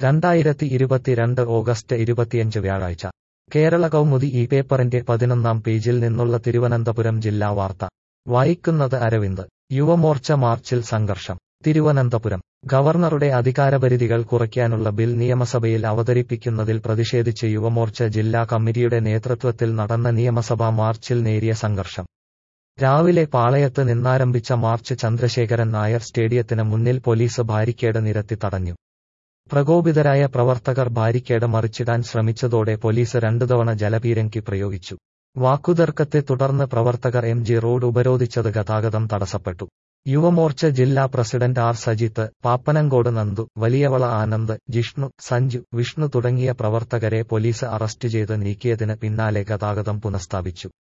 രണ്ടായിരത്തി ഇരുപത്തിരണ്ട് ഓഗസ്റ്റ് ഇരുപത്തിയഞ്ച് വ്യാഴാഴ്ച കേരള കൗമുദി ഈ പേപ്പറിന്റെ പതിനൊന്നാം പേജിൽ നിന്നുള്ള തിരുവനന്തപുരം ജില്ലാ വാർത്ത വായിക്കുന്നത് അരവിന്ദ് യുവമോർച്ച മാർച്ചിൽ സംഘർഷം തിരുവനന്തപുരം ഗവർണറുടെ അധികാരപരിധികൾ കുറയ്ക്കാനുള്ള ബിൽ നിയമസഭയിൽ അവതരിപ്പിക്കുന്നതിൽ പ്രതിഷേധിച്ച് യുവമോർച്ച ജില്ലാ കമ്മിറ്റിയുടെ നേതൃത്വത്തിൽ നടന്ന നിയമസഭാ മാർച്ചിൽ നേരിയ സംഘർഷം രാവിലെ പാളയത്ത് നിന്നാരംഭിച്ച മാർച്ച് ചന്ദ്രശേഖരൻ നായർ സ്റ്റേഡിയത്തിന് മുന്നിൽ പോലീസ് ബാരിക്കേഡ് നിരത്തി തടഞ്ഞു പ്രകോപിതരായ പ്രവർത്തകർ ബാരിക്കേഡ് മറിച്ചിടാൻ ശ്രമിച്ചതോടെ പോലീസ് രണ്ടുതവണ ജലപീരങ്കി പ്രയോഗിച്ചു വാക്കുതർക്കത്തെ തുടർന്ന് പ്രവർത്തകർ എം ജി റോഡ് ഉപരോധിച്ചത് ഗതാഗതം തടസ്സപ്പെട്ടു യുവമോർച്ച ജില്ലാ പ്രസിഡന്റ് ആർ സജിത്ത് പാപ്പനങ്കോട് നന്ദു വലിയവള ആനന്ദ് ജിഷ്ണു സഞ്ജു വിഷ്ണു തുടങ്ങിയ പ്രവർത്തകരെ പോലീസ് അറസ്റ്റ് ചെയ്ത് നീക്കിയതിന് പിന്നാലെ ഗതാഗതം പുനഃസ്ഥാപിച്ചു